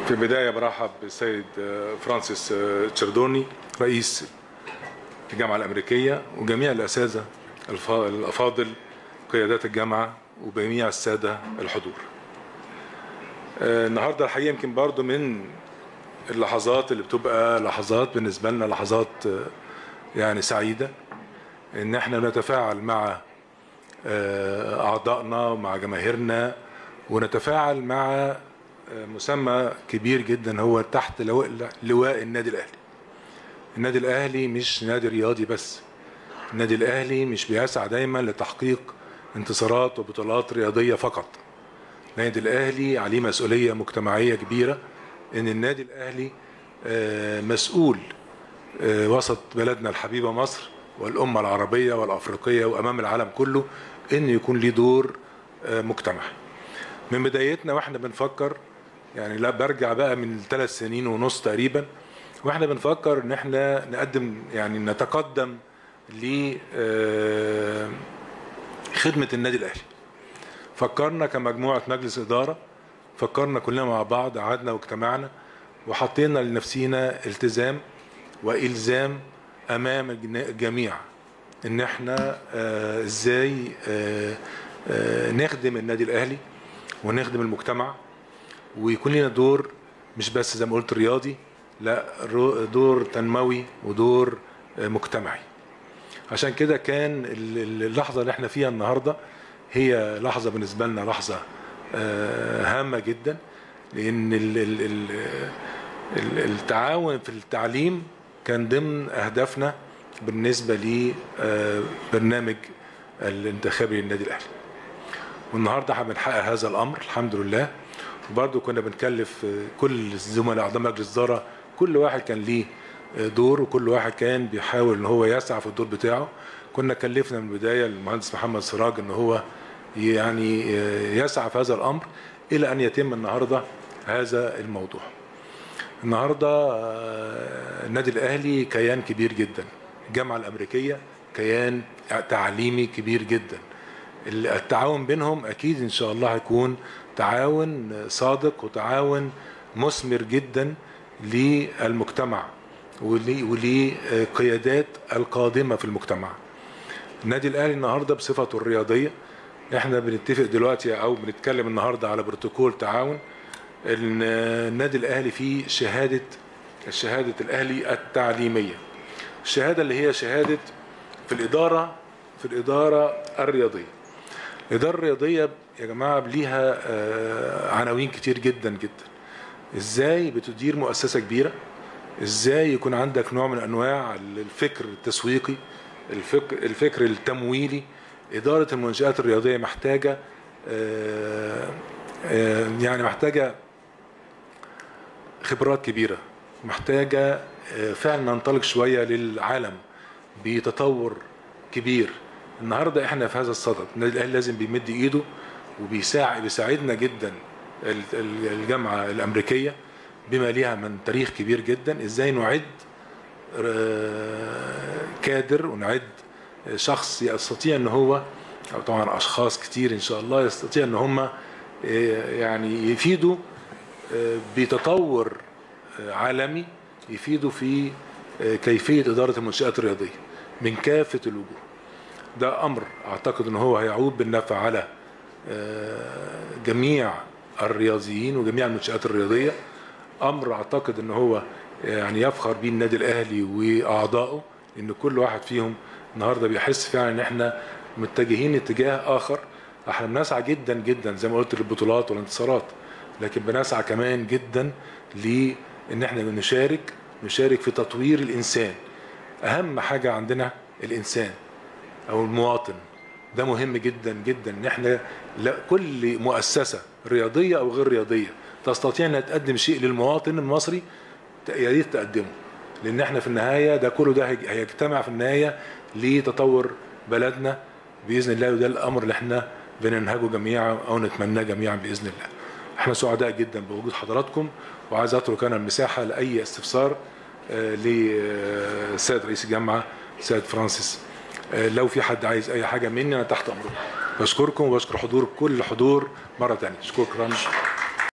في البداية برحب بالسيد فرانسيس تشردوني رئيس الجامعة الأمريكية وجميع الأساتذة الأفاضل قيادات الجامعة وجميع السادة الحضور النهاردة الحقيقة يمكن برضو من اللحظات اللي بتبقى لحظات بالنسبة لنا لحظات يعني سعيدة ان احنا نتفاعل مع اعضائنا ومع جماهيرنا ونتفاعل مع مسمى كبير جدا هو تحت لواء النادي الاهلي النادي الاهلي مش نادي رياضي بس النادي الاهلي مش بيسعى دايما لتحقيق انتصارات وبطولات رياضيه فقط النادي الاهلي عليه مسؤوليه مجتمعيه كبيره ان النادي الاهلي مسؤول وسط بلدنا الحبيبه مصر والامه العربيه والافريقيه وامام العالم كله ان يكون ليه دور مجتمعي من بدايتنا واحنا بنفكر يعني لا برجع بقى من ثلاث سنين ونص تقريبا واحنا بنفكر ان احنا نقدم يعني نتقدم ل خدمه النادي الاهلي فكرنا كمجموعه مجلس اداره فكرنا كلنا مع بعض قعدنا واجتمعنا وحطينا لنفسينا التزام والزام امام الجميع ان احنا آه ازاي آه آه نخدم النادي الاهلي ونخدم المجتمع ويكون لنا دور مش بس زي ما قلت رياضي لا دور تنموي ودور مجتمعي عشان كده كان اللحظة اللي احنا فيها النهاردة هي لحظة بالنسبة لنا لحظة هامة جدا لأن التعاون في التعليم كان ضمن أهدافنا بالنسبة لبرنامج الانتخابي للنادي الأهلي والنهارده احنا بنحقق هذا الامر الحمد لله وبرضه كنا بنكلف كل الزملاء اعضاء مجلس الاداره كل واحد كان ليه دور وكل واحد كان بيحاول ان هو يسعى في الدور بتاعه كنا كلفنا من البدايه المهندس محمد سراج ان هو يعني يسعى في هذا الامر الى ان يتم النهارده هذا الموضوع النهارده النادي الاهلي كيان كبير جدا الجامعه الامريكيه كيان تعليمي كبير جدا التعاون بينهم اكيد ان شاء الله هيكون تعاون صادق وتعاون مثمر جدا للمجتمع ولقيادات القادمه في المجتمع. النادي الاهلي النهارده بصفته الرياضيه احنا بنتفق دلوقتي او بنتكلم النهارده على بروتوكول تعاون ان النادي الاهلي فيه شهاده شهاده الاهلي التعليميه. الشهاده اللي هي شهاده في الاداره في الاداره الرياضيه. الإدارة الرياضية يا جماعة ليها عناوين كتير جدا جدا إزاي بتدير مؤسسة كبيرة إزاي يكون عندك نوع من أنواع الفكر التسويقي الفكر, الفكر التمويلي إدارة المنشآت الرياضية محتاجة يعني محتاجة خبرات كبيرة محتاجة فعلا ننطلق شوية للعالم بتطور كبير النهارده احنا في هذا الصدد النادي الاهلي لازم بيمد ايده وبيساعد بيساعدنا جدا الجامعه الامريكيه بما ليها من تاريخ كبير جدا ازاي نعد كادر ونعد شخص يستطيع ان هو او طبعا اشخاص كتير ان شاء الله يستطيع ان هم يعني يفيدوا بتطور عالمي يفيدوا في كيفيه اداره المنشات الرياضيه من كافه الوجوه ده امر اعتقد ان هو هيعود بالنفع على جميع الرياضيين وجميع المنشات الرياضيه امر اعتقد ان هو يعني يفخر به النادي الاهلي واعضائه ان كل واحد فيهم النهارده بيحس فعلا ان احنا متجهين اتجاه اخر احنا بنسعى جدا جدا زي ما قلت للبطولات والانتصارات لكن بنسعى كمان جدا لان احنا نشارك نشارك في تطوير الانسان اهم حاجه عندنا الانسان او المواطن ده مهم جدا جدا ان احنا كل مؤسسه رياضيه او غير رياضيه تستطيع انها تقدم شيء للمواطن المصري يا ريت تقدمه لان احنا في النهايه ده كله ده هيجتمع في النهايه لتطور بلدنا باذن الله وده الامر اللي احنا بننهجه جميعا او نتمناه جميعا باذن الله. احنا سعداء جدا بوجود حضراتكم وعايز اترك انا المساحه لاي استفسار للسيد رئيس الجامعه سيد فرانسيس لو في حد عايز اي حاجه مني انا تحت امره بشكركم وبشكر حضور كل حضور مره ثانيه شكرا